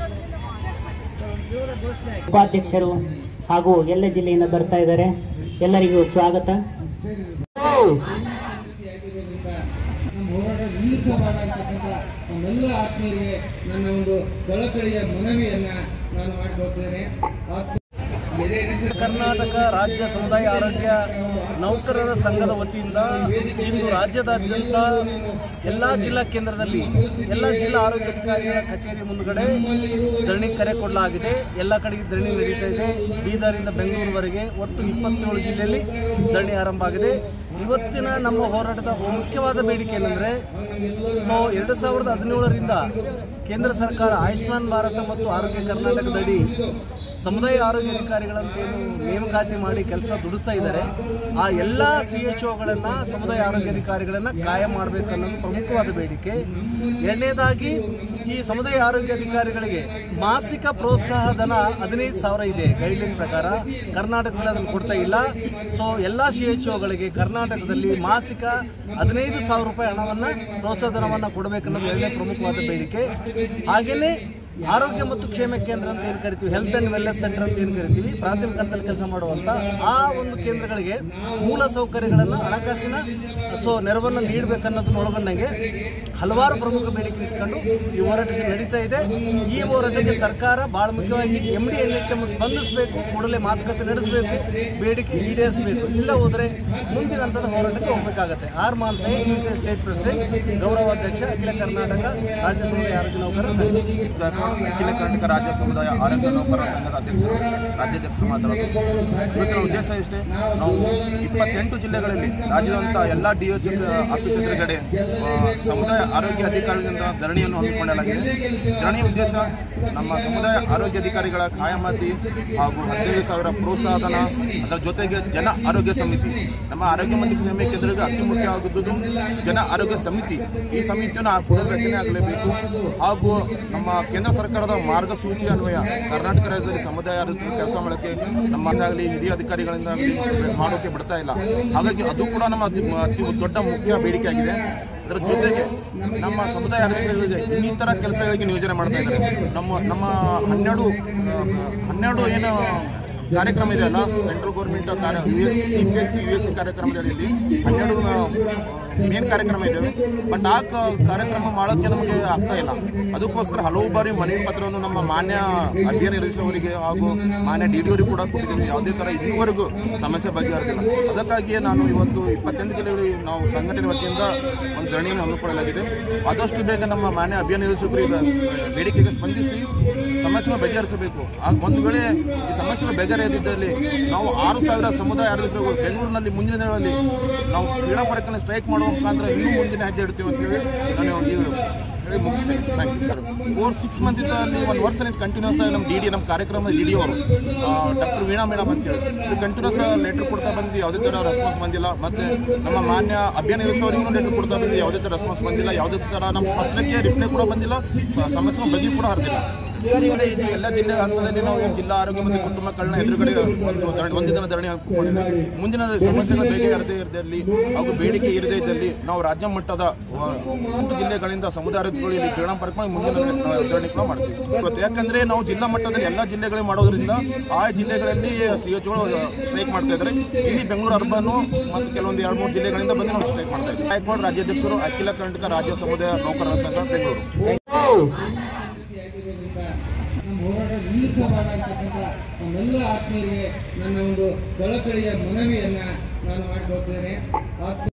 ಉಪಾಧ್ಯಕ್ಷರು ಹಾಗೂ ಎಲ್ಲ ಜಿಲ್ಲೆಯಿಂದ ಬರ್ತಾ ಇದ್ದಾರೆ ಎಲ್ಲರಿಗೂ ಸ್ವಾಗತ ನಮ್ಮ ಹೋರಾಟ ನಿಲ್ಲಿಸಬೇಡ ಅಂತಕ್ಕಂಥ ನಮ್ಮೆಲ್ಲ ಆತ್ಮೀಯರಿಗೆ ನನ್ನ ಒಂದು ಕಳಕಳಿಯ ಮನವಿಯನ್ನ ನಾನು ಮಾಡಿಕೊಳ್ತೇನೆ ಆತ್ಮ ಕರ್ನಾಟಕ ರಾಜ್ಯ ಸಮುದಾಯ ಆರೋಗ್ಯ ನೌಕರರ ಸಂಘದ ವತಿಯಿಂದ ಇಂದು ರಾಜ್ಯದಾದ್ಯಂತ ಎಲ್ಲ ಜಿಲ್ಲಾ ಕೇಂದ್ರದಲ್ಲಿ ಎಲ್ಲ ಜಿಲ್ಲಾ ಆರೋಗ್ಯಾಧಿಕಾರಿಗಳ ಕಚೇರಿ ಮುಂದುಗಡೆ ಧರಣಿ ಕರೆ ಕೊಡಲಾಗಿದೆ ಎಲ್ಲ ಕಡೆಗೆ ಧರಣಿ ನಡೀತಾ ಇದೆ ಬೀದರಿಂದ ಬೆಂಗಳೂರುವರೆಗೆ ಒಟ್ಟು ಇಪ್ಪತ್ತೇಳು ಜಿಲ್ಲೆಯಲ್ಲಿ ಧರಣಿ ಆರಂಭ ಆಗಿದೆ ಇವತ್ತಿನ ನಮ್ಮ ಹೋರಾಟದ ಮುಖ್ಯವಾದ ಬೇಡಿಕೆ ಏನಂದ್ರೆ ಸೊ ಎರಡು ಸಾವಿರದ ಹದಿನೇಳರಿಂದ ಕೇಂದ್ರ ಸರ್ಕಾರ ಆಯುಷ್ಮಾನ್ ಭಾರತ ಮತ್ತು ಆರೋಗ್ಯ ಕರ್ನಾಟಕದಡಿ ಸಮುದಾಯ ಆರೋಗ್ಯ ಅಧಿಕಾರಿಗಳಂತೇನು ನೇಮಕಾತಿ ಮಾಡಿ ಕೆಲಸ ದುಡಿಸ್ತಾ ಇದ್ದಾರೆ ಆ ಎಲ್ಲ ಸಿ ಎಚ್ ಒಗಳನ್ನ ಸಮುದಾಯ ಆರೋಗ್ಯ ಅಧಿಕಾರಿಗಳನ್ನ ಕಾಯಂ ಮಾಡಬೇಕು ಅನ್ನೋದು ಪ್ರಮುಖವಾದ ಬೇಡಿಕೆ ಎರಡನೇದಾಗಿ ಈ ಸಮುದಾಯ ಆರೋಗ್ಯ ಅಧಿಕಾರಿಗಳಿಗೆ ಮಾಸಿಕ ಪ್ರೋತ್ಸಾಹ ಧನ ಹದಿನೈದು ಸಾವಿರ ಇದೆ ಗೈಡ್ಲೈನ್ ಪ್ರಕಾರ ಕರ್ನಾಟಕದಲ್ಲಿ ಅದನ್ನು ಕೊಡ್ತಾ ಇಲ್ಲ ಸೊ ಎಲ್ಲ ಸಿ ಎಚ್ ಒಗಳಿಗೆ ಕರ್ನಾಟಕದಲ್ಲಿ ಮಾಸಿಕ ಹದಿನೈದು ಸಾವಿರ ರೂಪಾಯಿ ಹಣವನ್ನು ಪ್ರೋತ್ಸಾಹ ಧನವನ್ನು ಕೊಡಬೇಕನ್ನೋದು ಎರಡನೇ ಪ್ರಮುಖವಾದ ಬೇಡಿಕೆ ಹಾಗೆಯೇ ಆರೋಗ್ಯ ಮತ್ತು ಕ್ಷೇಮ ಕೇಂದ್ರ ಅಂತ ಏನು ಕರಿತೀವಿ ಹೆಲ್ತ್ ಅಂಡ್ ವೆಲ್ನೆಸ್ ಸೆಂಟರ್ ಅಂತ ಏನು ಕರಿತೀವಿ ಪ್ರಾಥಮಿಕ ಹಂತದಲ್ಲಿ ಕೆಲಸ ಮಾಡುವಂತ ಆ ಒಂದು ಕೇಂದ್ರಗಳಿಗೆ ಮೂಲ ಸೌಕರ್ಯಗಳನ್ನು ಹಣಕಾಸಿನ ಸೊ ನೆರವನ್ನು ನೀಡಬೇಕನ್ನೋದನ್ನ ಒಳಗೊಂಡಂಗೆ ಹಲವಾರು ಪ್ರಮುಖ ಬೇಡಿಕೆ ಇಟ್ಕೊಂಡು ಈ ಹೋರಾಟ ನಡೀತಾ ಇದೆ ಈ ಹೋರಾಟಕ್ಕೆ ಸರ್ಕಾರ ಬಹಳ ಮುಖ್ಯವಾಗಿ M D N H M ಸ್ಪಂದಿಸಬೇಕು ಕೂಡಲೇ ಮಾತುಕತೆ ನಡೆಸಬೇಕು ಬೇಡಿಕೆ ಈಡೇರಿಸಬೇಕು ಇಲ್ಲ ಹೋದ್ರೆ ಮುಂದಿನ ಹಂತದ ಹೋರಾಟಕ್ಕೆ ಹೋಗಬೇಕಾಗತ್ತೆ ಆರ್ ಮಾನ್ಸಾಯಿ ಯು ಸಿ ಸ್ಟೇಟ್ ಪ್ರೆಸಿಡೆಂಟ್ ಗೌರವಾಧ್ಯಕ್ಷ ಅಖಿಲ ಕರ್ನಾಟಕ ರಾಜ್ಯ ಸಮುದಾಯ ಆರೋಗ್ಯ ನೌಕರರ ಸಂಘ ಅಖಿಲ ಕರ್ನಾಟಕ ರಾಜ್ಯ ಸಮುದಾಯ ಆರೋಗ್ಯ ನೌಕರರ ಸಂಘದ ಅಧ್ಯಕ್ಷರು ರಾಜ್ಯಾಧ್ಯಕ್ಷರು ಮಾತಾಡೋದು ಇವತ್ತಿನ ಉದ್ದೇಶ ಇಷ್ಟೇ ನಾವು ಇಪ್ಪತ್ತೆಂಟು ಜಿಲ್ಲೆಗಳಲ್ಲಿ ರಾಜ್ಯದಂತ ಎಲ್ಲ ಡಿ ಎಚ್ ಆಫೀಸ್ ಎದುರುಗಡೆ ಆ, ಸಮುದಾಯ ಆರೋಗ್ಯ ಅಧಿಕಾರಿಗಳಿಂದ ಧರಣಿಯನ್ನು ಹಮ್ಮಿಕೊಳ್ಳಲಾಗಿದೆ ಧರಣಿಯ ಉದ್ದೇಶ ನಮ್ಮ ಸಮುದಾಯ ಆರೋಗ್ಯ ಅಧಿಕಾರಿಗಳ ಕಾಯಮಾತಿ ಹಾಗೂ ಹದಿನೈದು ಸಾವಿರ ಪ್ರೋತ್ಸಾಹಧನ ಅದರ ಜೊತೆಗೆ ಜನ ಆರೋಗ್ಯ ಸಮಿತಿ ನಮ್ಮ ಆರೋಗ್ಯ ಮತ್ತು ಕ್ಷೇಮ ಕೇಂದ್ರಕ್ಕೆ ಅತಿ ಮುಖ್ಯವಾಗುವುದು ಜನ ಆರೋಗ್ಯ ಸಮಿತಿ ಈ ಸಮಿತಿಯನ್ನು ಪುನರ್ರಚನೆ ಆಗಲೇಬೇಕು ಹಾಗೂ ನಮ್ಮ ಕೇಂದ್ರ ಸರ್ಕಾರದ ಮಾರ್ಗಸೂಚಿ ಅನ್ವಯ ಕರ್ನಾಟಕ ರಾಜ್ಯದಲ್ಲಿ ಸಮುದಾಯ ಆರೋಗ್ಯ ಕೆಲಸ ಮಾಡೋಕ್ಕೆ ನಮ್ಮಿಂದಾಗಲಿ ಹಿರಿಯ ಅಧಿಕಾರಿಗಳಿಂದ ಮಾಡೋಕೆ ಬಿಡ್ತಾ ಇಲ್ಲ ಹಾಗಾಗಿ ಅದು ಕೂಡ ನಮ್ಮ ಅತಿ ಅತಿ ದೊಡ್ಡ ಮುಖ್ಯ ಬೇಡಿಕೆ ಆಗಿದೆ ಅದರ ಜೊತೆಗೆ ನಮ್ಮ ಸಮುದಾಯ ಆರೋಗ್ಯಗಳಿಗೆ ಇನ್ನಿತರ ಕೆಲಸಗಳಿಗೆ ನಿಯೋಜನೆ ಮಾಡ್ತಾ ಇದ್ದಾರೆ ನಮ್ಮ ನಮ್ಮ ಹನ್ನೆರಡು ಆ, ಹನ್ನೆರಡು ಏನು ಕಾರ್ಯಕ್ರಮ ಇದೆ ಅಲ್ಲ ಸೆಂಟ್ರಲ್ ಗೌರ್ಮೆಂಟ್ ಕಾರ್ಯ C P S C U S C ಕಾರ್ಯಕ್ರಮದ ಅಡಿಯಲ್ಲಿ ಹನ್ನೆರಡು ಮೇನ್ ಕಾರ್ಯಕ್ರಮ ಇದ್ದಾವೆ ಬಟ್ ಆ ಕ- ಕಾರ್ಯಕ್ರಮ ಮಾಡೋಕ್ಕೆ ನಮಗೆ ಆಗ್ತಾ ಇಲ್ಲ ಅದಕ್ಕೋಸ್ಕರ ಹಲವು ಬಾರಿ ಮನವಿ ಪತ್ರವನ್ನು ನಮ್ಮ ಮಾನ್ಯ ಅಧ್ಯಯನ ನಿರ್ದೇಶಕರಿಗೆ ಹಾಗೂ ಮಾನ್ಯ ಡಿ ಡಿ ಅವರಿಗೆ ಕೂಡ ಕೊಟ್ಟಿದ್ದೀವಿ ಯಾವುದೇ ಥರ ಇನ್ನೂವರೆಗೂ ಸಮಸ್ಯೆ ಬಗೆಹರಿದಿಲ್ಲ ಅದಕ್ಕಾಗಿಯೇ ನಾನು ಇವತ್ತು ಇಪ್ಪತ್ತೆಂಟು ಜಿಲ್ಲೆಗಳಿಗೆ ನಾವು ಸಂಘಟನೆ ವತಿಯಿಂದ ಒಂದು ಧರಣಿಯನ್ನು ಹಮ್ಮಿಕೊಳ್ಳಲಾಗಿದೆ ಆದಷ್ಟು ಬೇಗ ನಮ್ಮ ಮಾನ್ಯ ಅಭಿಯಾನ ನಿರ್ದೇಶಕರು ಈಗ ಬೇಡಿಕೆಗೆ ಸ್ಪಂದಿಸಿ ಸಮಸ್ಯೆಯನ್ನು ಬಗೆಹರಿಸಬೇಕು ಆ ಒಂದು ವೇಳೆ ಈ ಸಮಸ್ಯೆಗಳು ಬಗೆಹರಿಯದಿದ್ದಲ್ಲಿ ನಾವು ಆರು ಸಾವಿರ ಸಮುದಾಯ ಆಡಳಿತಗಳು ಬೆಂಗಳೂರಿನಲ್ಲಿ ಮುಂದಿನ ದಿನಗಳಲ್ಲಿ ನಾವು ಕ್ರೀಡಾ ಪರಕನ್ನು ಸ್ಟ್ರೈಕ್ ಮಾಡುವ ಮುಖಾಂತರ ಇನ್ನೂ ಮುಂದಿನ ಹೆಜ್ಜೆ ಇಡ್ತೀವಿ ಅಂತ ಹೇಳಿ ನಾನು ಈ ಹೇಳಿ ಮುಗಿಸ್ತೇನೆ thank you sir four six month ಇತ್ತು ಅಲ್ಲಿ ಒಂದು ವರ್ಷ ಕಂಟಿನ್ಯೂಸ್ ಆಗಿ ನಮ್ಮ ಡಿ ಡಿ ನಮ್ಮ ಕಾರ್ಯಕ್ರಮದ ಡಿ ಡಿ ಅವರು ಡಾಕ್ಟರ್ ವೀಣಾ ಮೇಡಮ್ ಅಂತೇಳಿ ಇದು ಕಂಟಿನ್ಯೂಸ್ ಲೆಟರ್ ಕೊಡ್ತಾ ಬಂದು ಯಾವುದೇ ಥರ ರೆಸ್ಪಾನ್ಸ್ ಬಂದಿಲ್ಲ ಮತ್ತು ನಮ್ಮ ಮಾನ್ಯ ಅಭಿಯಾನ ನಿರ್ದೇಶಕರಿಗೂ ಲೆಟರ್ ಕೊಡ್ತಾ ಬಂದು ಯಾವುದೇ ಥರ ರೆಸ್ಪಾನ್ಸ್ ಬಂದಿಲ್ಲ ಯಾವುದೇ ಥರ ನಮ್ಮ ಪತ್ರಕ್ಕೆ ರಿಪ್ಲೈ ಕೂಡ ಬಂದಿಲ್ಲ ಸಮಸ್ಯೆ ಬಗೆ ಕೂಡ ಹರಿದಿಲ್ಲ ಸರ್ ಈಗ ಇದು ಎಲ್ಲ ಜಿಲ್ಲೆ ಹಂತದಲ್ಲಿ ನಾವು ಏನು ಜಿಲ್ಲಾ ಆರೋಗ್ಯ ಮತ್ತು ಕುಟುಂಬ ಕಲ್ಯಾಣ ಎದುರುಗಡೆ ಒಂದು ಧರಣಿ ಒಂದು ದಿನ ಧರಣಿ ಹಾಕಿಕೊಂಡಿದ್ದೇವೆ ಮುಂದಿನ ಸಮಸ್ಯೆಗಳ ಬಗೆಹರದೇ ಇರದಲ್ಲಿ ಹಾಗೂ ಬೇಡಿಕೆ ಇರದೇ ಇದ್ದಲ್ಲಿ ನಾವು ರಾಜ್ಯ ಮಟ್ಟದ ಆ, ಒಂದು ಜಿಲ್ಲೆಗಳಿಂದ ಸಮುದಾಯಗಳು ಇಲ್ಲಿ ಕ್ರೀಡಾ ಪರ್ಕೊಂಡು ಮುಂದಿನ ಆ, ಧರಣಿ ಕೂಡ ಮಾಡ್ತೀವಿ ಇವತ್ತು ಯಾಕಂದ್ರೆ ನಾವು ಜಿಲ್ಲಾ ಮಟ್ಟದಲ್ಲಿ ಎಲ್ಲ ಜಿಲ್ಲೆಗಳಿಗೆ ಮಾಡೋದ್ರಿಂದ ಆ ಜಿಲ್ಲೆಗಳಲ್ಲಿ ಸಿ ಎಚ್ಗಳು ಸ್ಟ್ರೈಕ್ ಮಾಡ್ತಾ ಇದ್ದಾರೆ ಇಲ್ಲಿ ಬೆಂಗಳೂರು ಅರ್ಬನ್ನು ಮತ್ತು ಕೆಲವೊಂದು ಎರಡು ಮೂರು ಜಿಲ್ಲೆಗಳಿಂದ ಬಂದು ನಾವು ಸ್ಟ್ರೈಕ್ ಮಾಡ್ತಾ ಇದ್ದೀವಿ ಹೈಕೋರ್ಟ್ ರಾಜ್ಯಾಧ್ಯಕ್ಷರು ಅಖಿಲ ಕರ್ನಾಟಕ ರಾಜ್ಯ ಸಮುದಾಯ ನೌಕರರ ಸಂಘ ಬೆಂಗಳೂರು ನಮ್ಮ ಹೋರಾಟ ನಿಲ್ಲಿಸಬೇಡ ಅಂತಕ್ಕಂಥ ನಮ್ಮೆಲ್ಲ ಆತ್ಮೀಯರಿಗೆ ನನ್ನ ಒಂದು ಕಳಕಳಿಯ ಮನವಿಯನ್ನ ನಾನು ಮಾಡಿಕೊಳ್ತೇನೆ ಆತ್ಮ